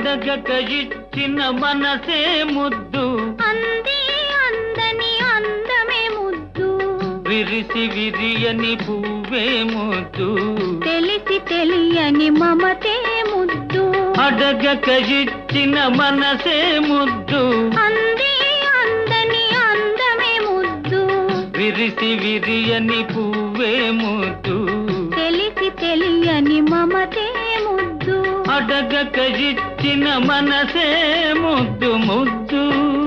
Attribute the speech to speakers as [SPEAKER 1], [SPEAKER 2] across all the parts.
[SPEAKER 1] అడగక ఇచ్చిన మనసే ముద్దు
[SPEAKER 2] అంది అందని అందమే ముద్దు
[SPEAKER 1] విరిసి విరియని పువ్వే ముద్దు
[SPEAKER 2] తెలిసి తెలియని మమతే ముద్దు
[SPEAKER 1] అడగక ఇచ్చిన మనసే ముద్దు
[SPEAKER 2] అంది అందని అందమే ముద్దు
[SPEAKER 1] విరిసి విరియని పువ్వే ముద్దు
[SPEAKER 2] తెలిసి తెలియని మమతే ముద్దు
[SPEAKER 1] అడగక ఇచ్చిన మనసే ముద్దు ముద్దు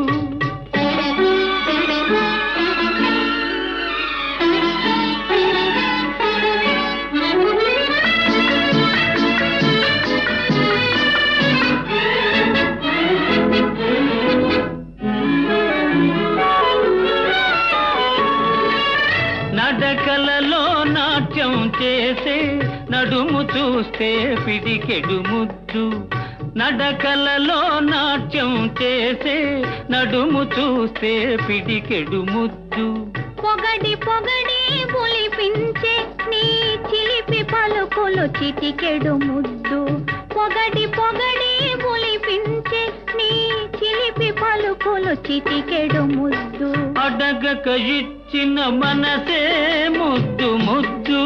[SPEAKER 1] నడకలలో నాట్యం చేసే నడుము చూస్తే పిడికెడు ముద్దు నడకలలో నాట్యం చేసే నడుము చూస్తే పిడికెడు ముద్దు
[SPEAKER 2] పొగడి పొగడి పులిపించే నీ చిలిపి పలుకులు చిటికెడు ముద్దు పొగడి పొగడి పులిపించే నీ చిలిపి పలుకులు చిటికెడు ముద్దు
[SPEAKER 1] అడగక ఇచ్చిన మనసే ముద్దు ముద్దు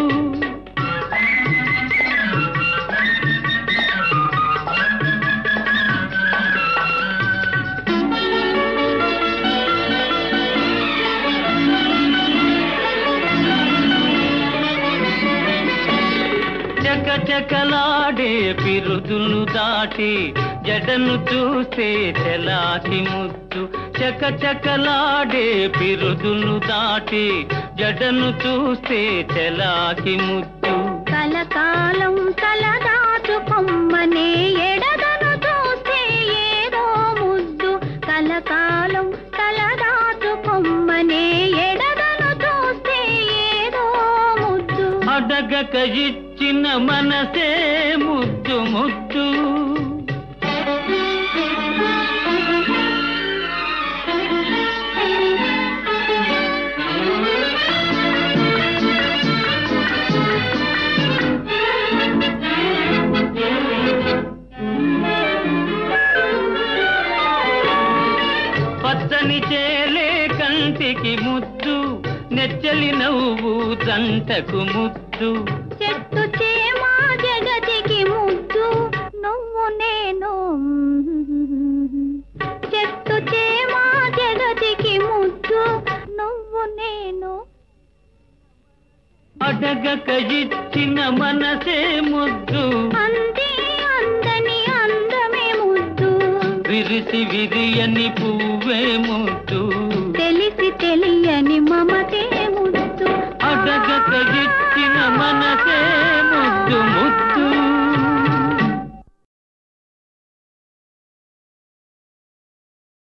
[SPEAKER 1] చకచకలాడే పిరుదులు దాటి జడను చూస్తే చెలాకి ముద్దు చకచకలాడే పిరుదులు దాటి జడను చూస్తే చెలాకి ముద్దు
[SPEAKER 2] కలకాలం తలదాచుకొమ్మనే ఎడదను చూస్తే ఏదో ముద్దు కలకాలం తలదాచుకొమ్మనే ఎడదను చూస్తే ఏదో ముద్దు
[SPEAKER 1] అడగక ఇచ్చిన మనసే ముద్దు ముద్దు పచ్చని చేలే కంటికి ముద్దు నెచ్చలి నవ్వు దంటకు ముద్దు
[SPEAKER 2] చెట్టు చేమా జగతికి ముద్దు నువ్వు నేను చెట్టు చేమా జగతికి ముద్దు నువ్వు నేను
[SPEAKER 1] అడగక ఇచ్చిన మనసే ముద్దు
[SPEAKER 2] అంది అందని అందమే ముద్దు
[SPEAKER 1] విరిసి విరియని పువ్వే ముద్దు
[SPEAKER 2] తెలిసి తెలియని మమతే